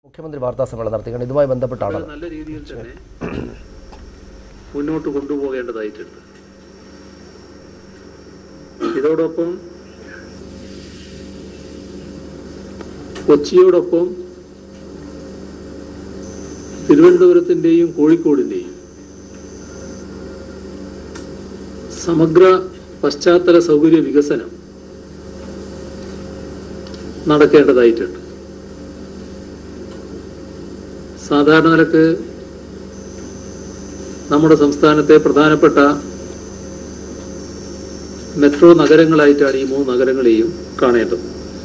മുഖ്യമന്ത്രി വാർത്താ സമ്മേളനം നടത്തിയാണ് ഇതുമായി ബന്ധപ്പെട്ടാണ് നല്ല രീതിയിൽ തന്നെ മുന്നോട്ട് കൊണ്ടുപോകേണ്ടതായിട്ടുണ്ട് ഇതോടൊപ്പം കൊച്ചിയോടൊപ്പം തിരുവനന്തപുരത്തിന്റെയും കോഴിക്കോടിന്റെയും സമഗ്ര പശ്ചാത്തല സൗകര്യ വികസനം നടക്കേണ്ടതായിട്ടുണ്ട് സാധാരണ നിലക്ക് നമ്മുടെ സംസ്ഥാനത്തെ പ്രധാനപ്പെട്ട മെട്രോ നഗരങ്ങളായിട്ടാണ് ഈ മൂന്ന് നഗരങ്ങളെയും കാണേണ്ടത്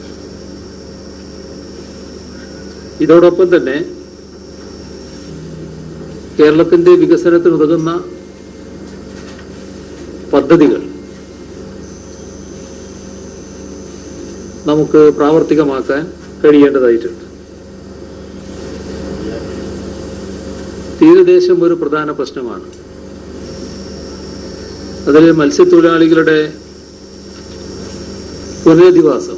ഇതോടൊപ്പം തന്നെ കേരളത്തിന്റെ വികസനത്തിന് ഉതകുന്ന പദ്ധതികൾ നമുക്ക് പ്രാവർത്തികമാക്കാൻ കഴിയേണ്ടതായിട്ടുണ്ട് തീരദേശം ഒരു പ്രധാന പ്രശ്നമാണ് അതിൽ മത്സ്യത്തൊഴിലാളികളുടെ പുനരധിവാസം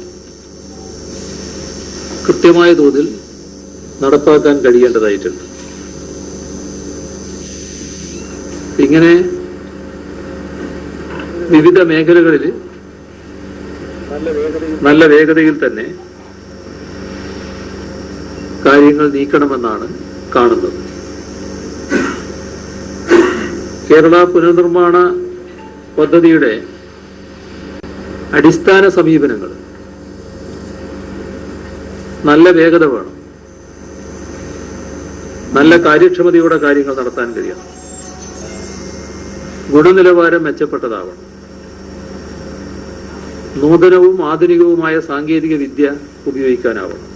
കൃത്യമായ തോതിൽ നടപ്പാക്കാൻ കഴിയേണ്ടതായിട്ടുണ്ട് ഇങ്ങനെ വിവിധ മേഖലകളിൽ നല്ല വേഗതയിൽ തന്നെ കാര്യങ്ങൾ നീക്കണമെന്നാണ് കാണുന്നത് കേരള പുനർനിർമ്മാണ പദ്ധതിയുടെ അടിസ്ഥാന സമീപനങ്ങൾ നല്ല വേഗത വേണം നല്ല കാര്യക്ഷമതയോടെ കാര്യങ്ങൾ നടത്താൻ കഴിയണം ഗുണനിലവാരം മെച്ചപ്പെട്ടതാവണം നൂതനവും ആധുനികവുമായ സാങ്കേതിക വിദ്യ ഉപയോഗിക്കാനാവണം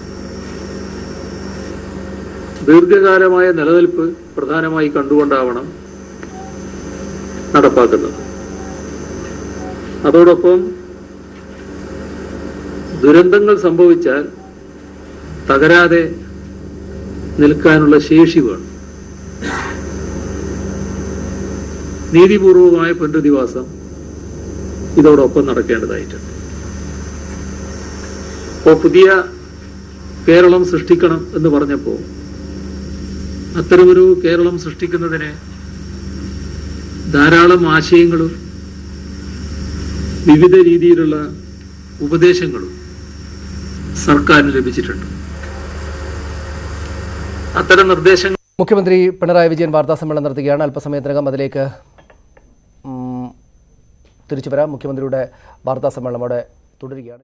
ദീർഘകാലമായ നിലനിൽപ്പ് പ്രധാനമായി കണ്ടുകൊണ്ടാവണം നടപ്പാക്കുന്നത് അതോടൊപ്പം ദുരന്തങ്ങൾ സംഭവിച്ചാൽ തകരാതെ നിൽക്കാനുള്ള ശേഷി വേണം നീതിപൂർവമായ പുനരധിവാസം ഇതോടൊപ്പം നടക്കേണ്ടതായിട്ടുണ്ട് ഇപ്പോൾ പുതിയ കേരളം സൃഷ്ടിക്കണം എന്ന് പറഞ്ഞപ്പോൾ അത്തരമൊരു കേരളം സൃഷ്ടിക്കുന്നതിന് ധാരാളം ആശയങ്ങളും വിവിധ രീതിയിലുള്ള ഉപദേശങ്ങളും സർക്കാരിന് ലഭിച്ചിട്ടുണ്ട് അത്തരം നിർദ്ദേശങ്ങൾ മുഖ്യമന്ത്രി പിണറായി വിജയൻ വാർത്താ സമ്മേളനം നടത്തുകയാണ് അല്പസമയത്തിനകം അതിലേക്ക് ഉം, തിരിച്ചു വരാം മുഖ്യമന്ത്രിയുടെ വാർത്താ സമ്മേളനം അവിടെ തുടരുകയാണ്